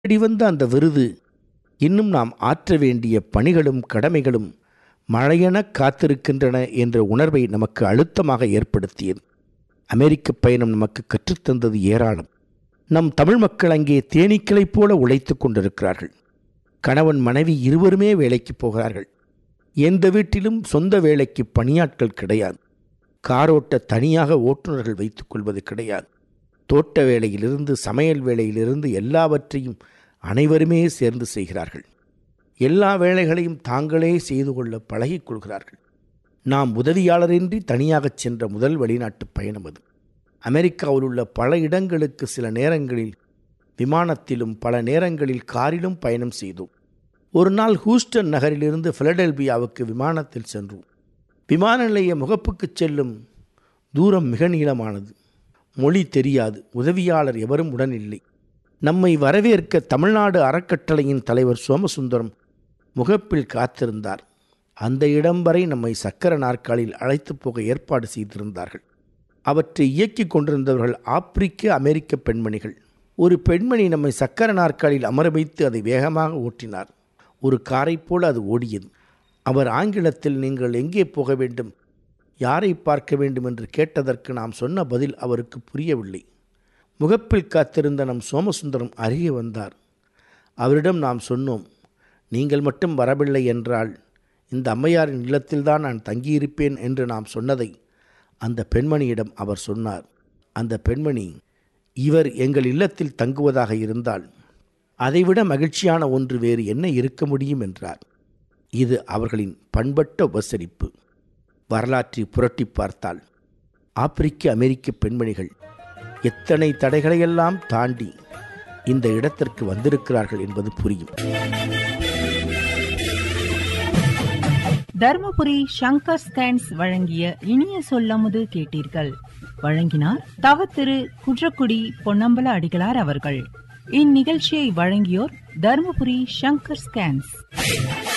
தேடி வந்த அந்த விருது இன்னும் நாம் ஆற்ற வேண்டிய பணிகளும் கடமைகளும் மழையென காத்திருக்கின்றன என்ற உணர்வை நமக்கு அழுத்தமாக ஏற்படுத்தியது அமெரிக்க பயணம் நமக்கு கற்றுத்தந்தது ஏராளம் நம் தமிழ் மக்கள் அங்கே தேனீக்களைப் போல உழைத்து கொண்டிருக்கிறார்கள் கணவன் மனைவி இருவருமே வேலைக்கு போகிறார்கள் எந்த வீட்டிலும் சொந்த வேலைக்கு பணியாட்கள் கிடையாது காரோட்ட தனியாக ஓட்டுநர்கள் வைத்துக் கொள்வது கிடையாது தோட்ட வேலையிலிருந்து சமையல் வேலையிலிருந்து எல்லாவற்றையும் அனைவருமே சேர்ந்து செய்கிறார்கள் எல்லா வேலைகளையும் தாங்களே செய்து கொள்ள பழகிக் கொள்கிறார்கள் நாம் உதவியாளரின்றி தனியாகச் சென்ற முதல் வெளிநாட்டு பயணம் அது அமெரிக்காவில் உள்ள பல இடங்களுக்கு சில நேரங்களில் விமானத்திலும் பல நேரங்களில் காரிலும் பயணம் செய்தோம் ஒரு நாள் ஹூஸ்டன் நகரிலிருந்து பிலடெல்பியாவுக்கு விமானத்தில் சென்றோம் விமான நிலைய முகப்புக்கு செல்லும் தூரம் மிக நீளமானது மொழி தெரியாது உதவியாளர் எவரும் உடன் இல்லை நம்மை வரவேற்க தமிழ்நாடு அறக்கட்டளையின் தலைவர் சோமசுந்தரம் முகப்பில் காத்திருந்தார் அந்த இடம் வரை நம்மை சக்கர நாற்காலில் அழைத்து போக ஏற்பாடு செய்திருந்தார்கள் அவற்றை இயக்கிக் கொண்டிருந்தவர்கள் ஆப்பிரிக்க அமெரிக்க பெண்மணிகள் ஒரு பெண்மணி நம்மை சக்கர நாற்காலில் அமர வைத்து அதை வேகமாக ஓட்டினார் ஒரு காரைப் போல அது ஓடியது அவர் ஆங்கிலத்தில் நீங்கள் எங்கே போக வேண்டும் யாரை பார்க்க வேண்டும் என்று கேட்டதற்கு நாம் சொன்ன பதில் அவருக்கு புரியவில்லை முகப்பில் காத்திருந்த நம் சோமசுந்தரம் அருகே வந்தார் அவரிடம் நாம் சொன்னோம் நீங்கள் மட்டும் வரவில்லை என்றால் இந்த அம்மையாரின் இல்லத்தில்தான் நான் தங்கியிருப்பேன் என்று நாம் சொன்னதை அந்த பெண்மணியிடம் அவர் சொன்னார் அந்த பெண்மணி இவர் எங்கள் இல்லத்தில் தங்குவதாக இருந்தால் அதைவிட மகிழ்ச்சியான ஒன்று வேறு என்ன இருக்க முடியும் என்றார் இது அவர்களின் பண்பட்ட உபசரிப்பு வரலாற்றை புரட்டி பார்த்தால் ஆப்பிரிக்க அமெரிக்க பெண்மணிகள் எத்தனை தடைகளையெல்லாம் தாண்டி இந்த இடத்திற்கு வந்திருக்கிறார்கள் என்பது புரியும் தர்மபுரி சங்கர் ஸ்கேன்ஸ் வழங்கிய இனிய சொல்லமுது கேட்டீர்கள் வழங்கினார் தவ திரு குன்றக்குடி பொன்னம்பல அடிகளார் அவர்கள் இந்நிகழ்ச்சியை வழங்கியோர் தர்மபுரி சங்கர் ஸ்கேன்ஸ்